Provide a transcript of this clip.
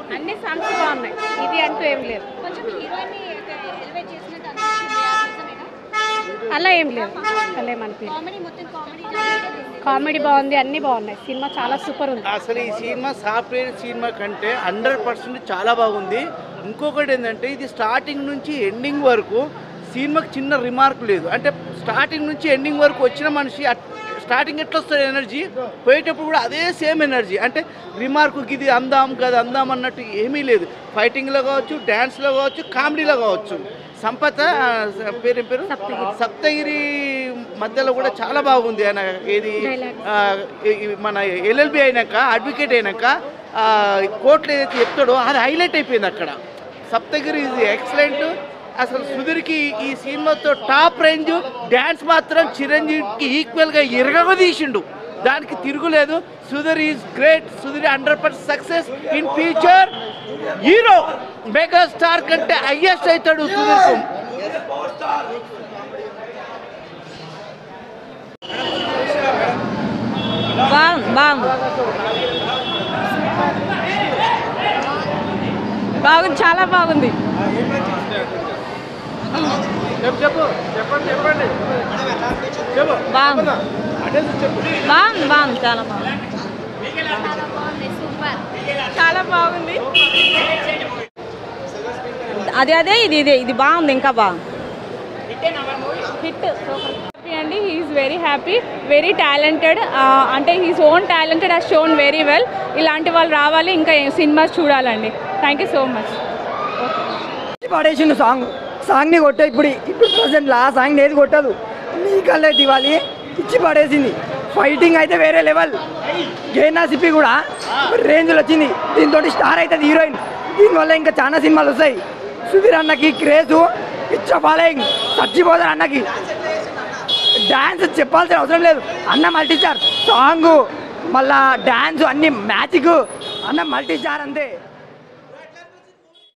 అన్ని సాంగ్స్ బాగున్నాయి ఇది అంటూ ఏం లేదు కొంచెం హీరోయిన్ ఎలివేట్ చేసినట్టు అనిపించింది ఆ నిజమేనా అలా ఏం లేదు అలా ఏమనిపించలేదు కామెడీ మొత్తం కామెడీ కామెడీ బాగుంది అన్నీ బాగున్నాయి సినిమా చాలా సూపర్ ఉంది అసలు ఈ సినిమా సాఫ్ట్వేర్ సినిమా కంటే హండ్రెడ్ పర్సెంట్ చాలా బాగుంది ఇంకొకటి ఏంటంటే ఇది స్టార్టింగ్ నుంచి ఎండింగ్ వరకు సినిమాకి చిన్న రిమార్క్ లేదు అంటే స్టార్టింగ్ నుంచి ఎండింగ్ వరకు వచ్చిన మనిషి అట్- స్టార్టింగ్ ఎట్లా వస్తుంది ఎనర్జీ పోయేటప్పుడు కూడా అదే సేమ్ ఎనర్జీ అంటే రిమార్కు ఇది అందాం కదా అందాం అన్నట్టు ఏమీ లేదు ఫైటింగ్లో కావచ్చు డ్యాన్స్లో కావచ్చు కామెడీలో కావచ్చు సంపత ఆ, పేరు ఏం పేరు సప్తగిరి మధ్యలో కూడా చాలా బాగుంది ఆయన ఏది ఆ, ఈ- ఈ మన ఎల్ఎల్బి అయినాక అడ్వకేట్ అయినాక ఆ, కోర్టులో ఏదైతే చెప్తాడో అది హైలైట్ అయిపోయింది అక్కడ సప్తగిరి ఇది ఎక్సలెంట్ అసలు సుధీర్కి ఈ సినిమాతో టాప్ రేంజ్ డ్యాన్స్ మాత్రం చిరంజీవికి ఈక్వల్గా ఇరగగా తీసిండు దానికి తిరుగులేదు Sudheer is great Sudheer hundred percent success in future hero mega star కంటే హైయెస్ట్ అవుతాడు సుధీర్ బాగుంది బాగుంది బాగుంది చాలా బాగుంది చెప్పు చెప్పండి చెప్పండి చెప్పు బాగుంది బాగుంది బాగుంది చాలా బాగుంది చాలా బాగుంది సూపర్ చాలా బాగుంది అదే అదే ఇది ఇదే ఇది బాగుంది ఇంకా బాగుంది హిట్ హ్యాపీ అండి he's very happy very talented అంటే హీస్ ఓన్ టాలెంటెడ్ ఆ షోన్ వెరీ వెల్ ఇలాంటి వాళ్ళు రావాలి ఇంకా సినిమాస్ చూడాలండి థ్యాంక్ యూ సో మచ్ పడేసిండు సాంగ్ సాంగ్ని కొట్టే ఇప్పుడు ఇప్పుడు ప్రజెంట్ ఆ సాంగ్ ఏది కొట్టదు నీ కల్లే దివాలి ఇచ్చి పడేసింది ఫైటింగ్ అయితే వేరే లెవెల్ గేనా సిప్పి కూడా రేంజ్లో వచ్చింది దీంతో స్టార్ అవుతుంది హీరోయిన్ దీనివల్ల ఇంకా చాలా సినిమాలు వస్తాయి సుధీర్ అన్నకి క్రేజు ఇచ్చ ఫాలోయింగ్ చచ్చిపోతారు అన్నకి డ్యాన్స్ చెప్పాల్సిన అవసరం లేదు అన్న మల్టీ స్టార్ సాంగ్ మళ్ళా డ్యాన్స్ అన్ని మ్యాజిక్ అన్న మల్టీ స్టార్ అంతే